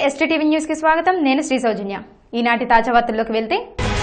STTV news కి స్వాగతం నేను శ్రీ సౌజన్య ఈనాటి తాజా వార్తల్లోకి వెళ్తే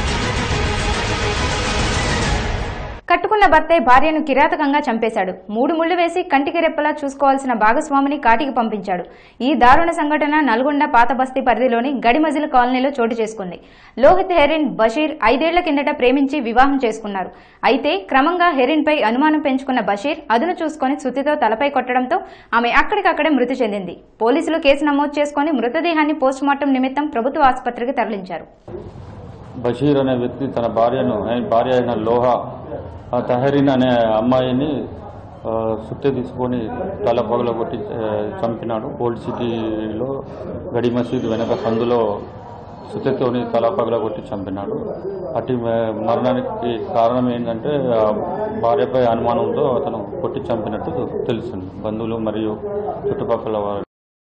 కట్టుకున్న భర్తే భార్యను కిరాతకంగా చంపేశాడు మూడు ముళ్లు వేసి కంటికి రెప్పలా చూసుకోవాల్సిన భాగస్వామిని కాటికి పంపించాడు ఈ దారుణ సంఘటన నల్గొండ పాత బస్తీ పరిధిలోని గడిమజిల్ కాలనీలో చోటు చేసుకుంది లోహిత్ హెరిన్ బషీర్ ఐదేళ్ల కిందట ప్రేమించి వివాహం చేసుకున్నారు అయితే క్రమంగా హెరిన్పై అనుమానం పెంచుకున్న బషీర్ అదును చూసుకొని సుత్తితో తలపై కొట్టడంతో ఆమె అక్కడికక్కడే మృతి చెందింది పోలీసులు కేసు నమోదు చేసుకుని మృతదేహాన్ని పోస్టుమార్టం నిమిత్తం ప్రభుత్వ ఆసుపత్రికి తరలించారు బషీర్ అనే వ్యక్తి తన భార్యను ఆయన భార్య అయిన లోహా ఆ తహరీన్ అనే అమ్మాయిని ఆ, సుత్తె తీసుకొని తల పగల కొట్టి ఆ, చంపినాడు ఓల్డ్ సిటీలో గడి మసీద్ వెనక సందులో సుత్తెతోని తల పగల కొట్టి చంపినాడు అటు మ- మరణానికి కారణం ఏంటంటే ఆ భార్యపై అనుమానంతో అతను కొట్టి చంపినట్టు తెలిసింది బంధువులు మరియు చుట్టుపక్కల వారు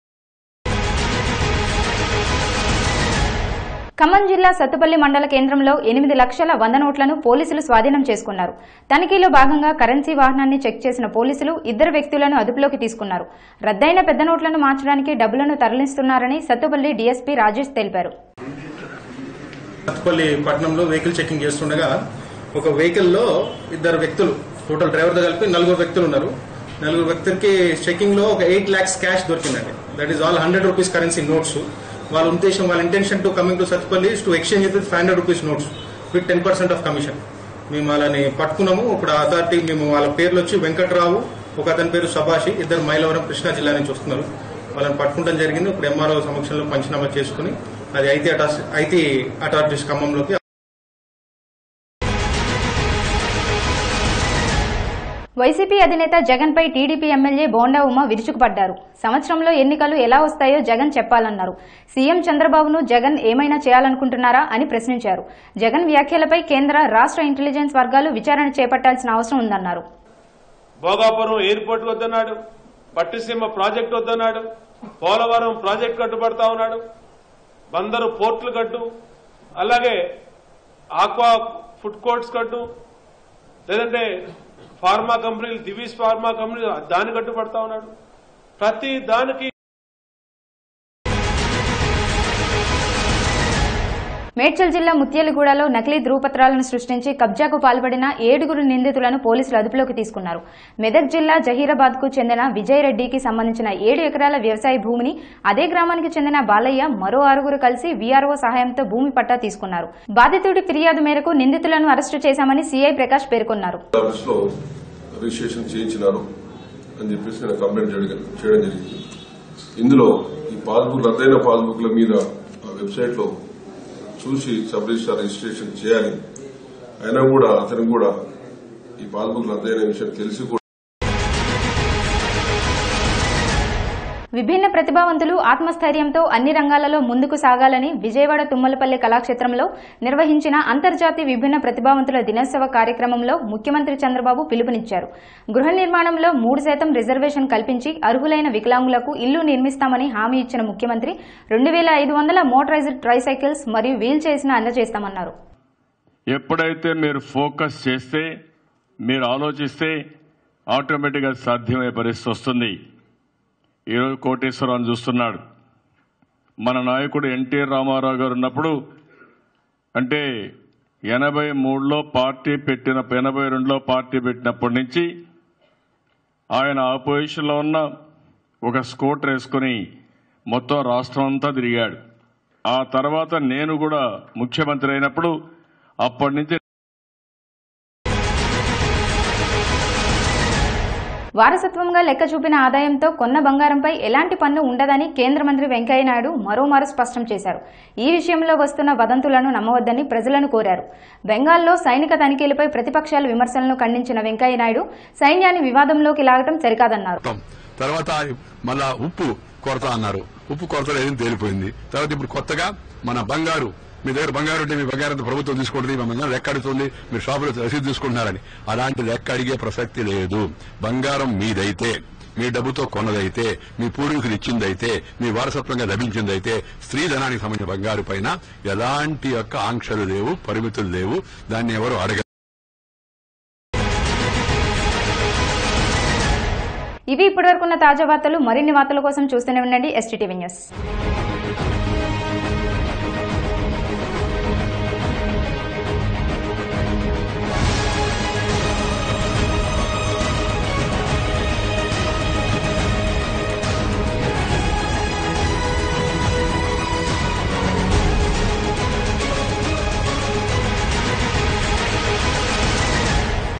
ఖమ్మం జిల్లా సత్తుపల్లి మండల కేంద్రంలో ఎనిమిది లక్షల వంద నోట్లను పోలీసులు స్వాధీనం చేసుకున్నారు తనిఖీలో భాగంగా కరెన్సీ వాహనాన్ని చెక్ చేసిన పోలీసులు ఇద్దరు వ్యక్తులను అదుపులోకి తీసుకున్నారు రద్దయిన పెద్ద నోట్లను మార్చడానికి డబ్బులను తరలిస్తున్నారని సత్తుపల్లి డీఎస్పీ రాజేష్ తెలిపారు సత్తుపల్లి పట్టణంలో వెహికల్ చెకింగ్ చేస్తుండగా ఒక వెహికల్ లో ఇద్దరు వ్యక్తులు టోటల్ డ్రైవర్ తో కలిపి నలుగురు వ్యక్తులు ఉన్నారు నలుగురు వ్యక్తులకి చెకింగ్ లో ఒక ఎయిట్ లాక్స్ క్యాష్ దొరికిందండి that is all hundred rupees currency notes వాళ్ళ ఉద్దేశం వాళ్ళ intention to coming to Sattupalli to exchange with five hundred rupees notes with ten percent of commission మేము వాళ్ళని పట్టుకున్నాము ఇప్పుడు అథారిటీ మేము వాళ్ళ పేర్లు వచ్చి వెంకట్రావు ఒక అతని పేరు సభాషి ఇద్దరు మైలవరం కృష్ణా జిల్లా నుంచి వస్తున్నారు వాళ్ళని పట్టుకుంటం జరిగింది ఇప్పుడు ఎంఆర్ఓ సమక్షంలో పంచనామా చేసుకుని అది ఐటీ అటాస్ ఐటీ అథారిటీస్ ఖమ్మంలోకి వైసీపీ అధినేత జగన్ పై టీడీపీ ఎమ్మెల్యే బోండా ఉమ విరుచుకుపడ్డారు సంవత్సరంలో ఎన్నికలు ఎలా వస్తాయో జగన్ చెప్పాలన్నారు సీఎం చంద్రబాబును జగన్ ఏమైనా చేయాలనుకుంటున్నారా అని ప్రశ్నించారు జగన్ వ్యాఖ్యలపై కేంద్ర రాష్ట్ర ఇంటెలిజెన్స్ వర్గాలు విచారణ చేపట్టాల్సిన అవసరం ఉందన్నారు భోగాపురం ఎయిర్పోర్ట్ వద్దన్నాడు పట్టిసీమ ప్రాజెక్ట్ వద్దన్నాడు పోలవరం ప్రాజెక్ట్ కట్టుబడతా ఉన్నాడు బందరు పోర్టులు కట్టు అలాగే ఆక్వా ఫుడ్ కోర్ట్స్ కట్టు లేదంటే ఫార్మా కంపెనీలు దివీస్ ఫార్మా కంపెనీలు దాని కట్టుబడతా ఉన్నాడు ప్రతి దానికి మేడ్చల్ జిల్లా ముత్యాలగూడలో నకిలీ ధృవపత్రాలను సృష్టించి కబ్జాకు పాల్పడిన ఏడుగురు నిందితులను పోలీసులు అదుపులోకి తీసుకున్నారు మెదక్ జిల్లా జహీరాబాద్ కు చెందిన విజయ్ రెడ్డికి సంబంధించిన ఏడు ఎకరాల వ్యవసాయ భూమిని అదే గ్రామానికి చెందిన బాలయ్య మరో ఆరుగురు కలిసి వీఆర్ఓ సహాయంతో భూమి పట్టా తీసుకున్నారు బాధితుడి ఫిర్యాదు మేరకు నిందితులను అరెస్టు చేశామని సీఐ ప్రకాష్ పేర్కొన్నారు ఆఫీస్ లో రిజిస్ట్రేషన్ చేయించినారు అని చెప్పేసి నేను కంప్లైంట్ చేయడం చేయడం జరిగింది ఇందులో ఈ పాస్బుక్ రద్దయిన పాస్బుక్ల మీద ఆ వెబ్సైట్ లో చూసి సబ్ రిజిస్టార్ రిజిస్ట్రేషన్ చేయాలి అయినా కూడా అతనికి కూడా ఈ పాస్బుక్ రద్దయిన విషయం తెలిసి కూడా విభిన్న ప్రతిభావంతులు ఆత్మస్థైర్యంతో అన్ని రంగాలలో ముందుకు సాగాలని విజయవాడ తుమ్మలపల్లి కళాక్షేత్రంలో నిర్వహించిన అంతర్జాతీయ విభిన్న ప్రతిభావంతుల దినోత్సవ కార్యక్రమంలో ముఖ్యమంత్రి చంద్రబాబు పిలుపునిచ్చారు గృహ నిర్మాణంలో మూడు శాతం రిజర్వేషన్ కల్పించి అర్హులైన వికలాంగులకు ఇల్లు నిర్మిస్తామని హామీ ఇచ్చిన ముఖ్యమంత్రి రెండు వేల ఐదు వందల మోటరైజ్డ్ ట్రైసైకిల్స్ మరియు వీల్ చైర్స్ అందజేస్తామన్నారు ఎప్పుడైతే మీరు ఫోకస్ చేస్తే మీరు ఆలోచిస్తే ఆటోమేటిక్గా సాధ్యమయ్యే పరిస్థితి వస్తుంది ఈరోజు కోటేశ్వరరావు చూస్తున్నాడు మన నాయకుడు ఎన్టీఆర్ రామారావు గారు ఉన్నప్పుడు అంటే ఎనభై మూడులో పార్టీ పెట్టిన ఎనభై రెండులో పార్టీ పెట్టినప్పటి నుంచి ఆయన ఆపోజిషన్లో ఉన్న ఒక స్కూటర్ వేసుకుని మొత్తం రాష్ట్రం అంతా తిరిగాడు ఆ తర్వాత నేను కూడా ముఖ్యమంత్రి అయినప్పుడు అప్పటి నుంచి వారసత్వంగా లెక్క చూపిన ఆదాయంతో కొన్న బంగారంపై ఎలాంటి పన్ను ఉండదని కేంద్ర మంత్రి వెంకయ్యనాయుడు మరోమారు స్పష్టం చేశారు ఈ విషయంలో వస్తున్న వదంతులను నమ్మవద్దని ప్రజలను కోరారు బెంగాల్లో సైనిక తనిఖీలపై ప్రతిపక్షాల విమర్శలను ఖండించిన వెంకయ్యనాయుడు సైన్యాన్ని వివాదంలోకి లాగటం సరికాదన్నారు మొత్తం తర్వాత మళ్ళా ఉప్పు కొరత అన్నారు ఉప్పు కొరత లేదని తేలిపోయింది తర్వాత ఇప్పుడు కొత్తగా మన బంగారు మీ దగ్గర బంగారు ఉంటే మీ బంగారంతో ప్రభుత్వం తీసుకుంటుంది మా బంగారం లెక్క అడుగుతుంది మీరు షాపులో రసీదు తీసుకుంటున్నారని అలాంటి లెక్క అడిగే ప్రసక్తి లేదు బంగారం మీదైతే మీ డబ్బుతో కొన్నదైతే మీ పూర్వీకులు ఇచ్చిందైతే మీ వారసత్వంగా లభించిందైతే స్త్రీ ధనానికి సంబంధించిన బంగారు పైన ఎలాంటి యొక్క ఆంక్షలు లేవు పరిమితులు లేవు దాన్ని ఎవరు అడగ ఇవి ఇప్పటివరకున్న తాజా వార్తలు మరిన్ని వార్తల కోసం చూస్తూనే ఉండండి ఎస్టీటీవీ న్యూస్ చేయండి